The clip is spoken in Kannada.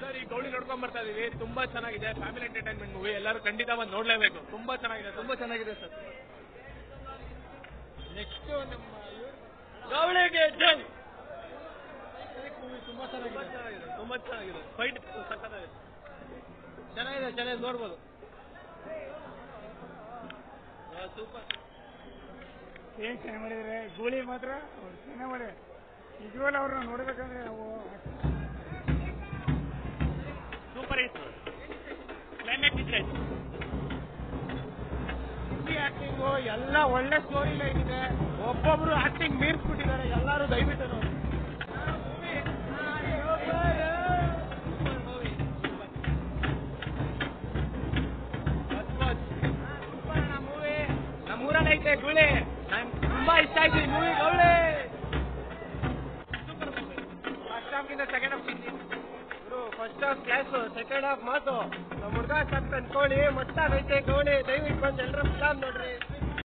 ಎಲ್ಲರೂ ಈ ಗೌಳಿ ನೋಡ್ಕೊಂಡ್ ಬರ್ತಾ ಇದೀವಿ ತುಂಬಾ ಚೆನ್ನಾಗಿದೆ ಫ್ಯಾಮಿಲಿ ಎಂಟರ್ಟೈನ್ಮೆಂಟ್ ಮೂವಿ ಎಲ್ಲರೂ ಖಂಡಿತ ಬಂದು ನೋಡ್ಲೇಬೇಕು ತುಂಬಾ ಚೆನ್ನಾಗಿದೆ ತುಂಬಾ ಚೆನ್ನಾಗಿದೆ ಸರ್ ನೆಕ್ಸ್ಟ್ ನಮ್ಮ ಗೌಳಿಗೆ ಜೈ ತುಂಬಾ ಚೆನ್ನಾಗಿದೆ ತುಂಬಾ ಚೆನ್ನಾಗಿದೆ ಫೈಟ್ ಸಕ್ಕತ್ತಾಗಿದೆ ಚೆನ್ನಾಗಿದೆ ಚೆನ್ನಾಗಿದೆ ನೋಡ್ಬೋದು ಸೂಪರ್ ಏನ್ ಚೆನ್ನಾಗಿ ಮಾಡಿದ್ರೆ ಗೂಳಿ ಮಾತ್ರ ಅವ್ರು ಚೆನ್ನಾಗಿ ಮಾಡಿ ನಿಜವಾಗ್ಲೂ ಅವ್ರನ್ನ ನೋಡ್ಬೇಕಂದ್ರೆ ನಾವು ಸೂಪರ್ ಹಿಟ್ ಕ್ಲೈಮ್ಯಾಕ್ಸ್ ಇದ್ರೆ ಆಕ್ಟಿಂಗು ಎಲ್ಲ ಒಳ್ಳೆ ಸ್ಟೋರಿ ಲೈನ್ ಇದೆ ಒಬ್ಬೊಬ್ರು ಆಕ್ಟಿಂಗ್ ಮೀರ್ಸ್ಬಿಟ್ಟಿದ್ದಾರೆ ಎಲ್ಲರೂ ದಯವಿಟ್ಟು ನೋಡಿ ನಮ್ಮೂರಲ್ಲಿ ಐತೆ ಗುಳಿ ನಂಗೆ ತುಂಬಾ ಇಷ್ಟ ಆಯ್ತು ಈ ಮೂವಿ ಗೌಳಿ ಫಸ್ಟ್ ಹಾಫ್ಗಿಂತ ಸೆಕೆಂಡ್ ಹಾಫ್ ಇವರು first half class second half ಮಾತು ನಮ್ಮ ಹುಡುಗ ಸತ್ ಅನ್ಕೊಳ್ಳಿ ಮಟ್ಟಾಗೈತೆ ಗೌಳಿ ದಯವಿಟ್ಟು ಬಂದು ಎಲ್ಲರೂ ಫಿಲಮ್ ನೋಡ್ರಿ